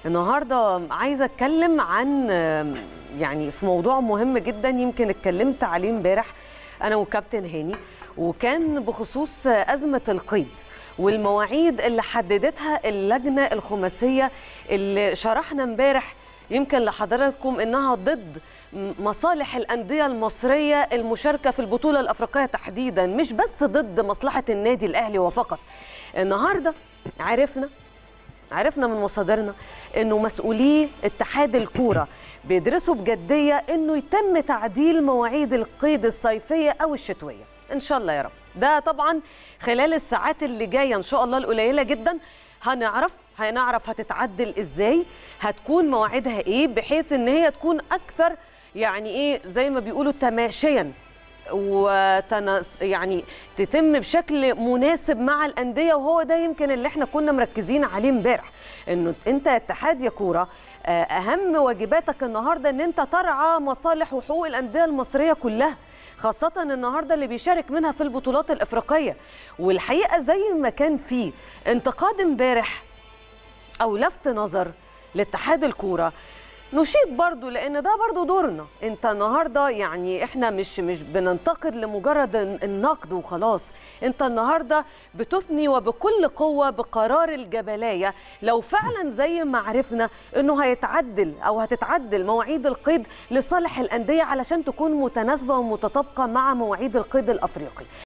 النهارده عايزه اتكلم عن يعني في موضوع مهم جدا يمكن اتكلمت عليه امبارح انا وكابتن هاني وكان بخصوص ازمه القيد والمواعيد اللي حددتها اللجنه الخماسيه اللي شرحنا امبارح يمكن لحضراتكم انها ضد مصالح الانديه المصريه المشاركه في البطوله الافريقيه تحديدا مش بس ضد مصلحه النادي الاهلي وفقط النهارده عرفنا عرفنا من مصادرنا انه مسؤولي اتحاد الكوره بيدرسوا بجديه انه يتم تعديل مواعيد القيد الصيفيه او الشتويه ان شاء الله يا رب ده طبعا خلال الساعات اللي جايه ان شاء الله القليله جدا هنعرف هنعرف هتتعدل ازاي هتكون مواعيدها ايه بحيث ان هي تكون اكثر يعني ايه زي ما بيقولوا تماشيا وتنس يعني تتم بشكل مناسب مع الانديه وهو ده يمكن اللي احنا كنا مركزين عليه امبارح انه انت اتحاد يا كوره اهم واجباتك النهارده ان انت ترعى مصالح وحقوق الانديه المصريه كلها خاصة النهارده اللي بيشارك منها في البطولات الافريقيه والحقيقه زي ما كان في انتقاد امبارح او لفت نظر لاتحاد الكوره نشيد برضو لان ده برضو دورنا انت النهارده يعني احنا مش مش بننتقد لمجرد النقد وخلاص انت النهارده بتثني وبكل قوه بقرار الجبلايه لو فعلا زي ما عرفنا انه هيتعدل او هتتعدل مواعيد القيد لصالح الانديه علشان تكون متناسبه ومتطابقه مع مواعيد القيد الافريقي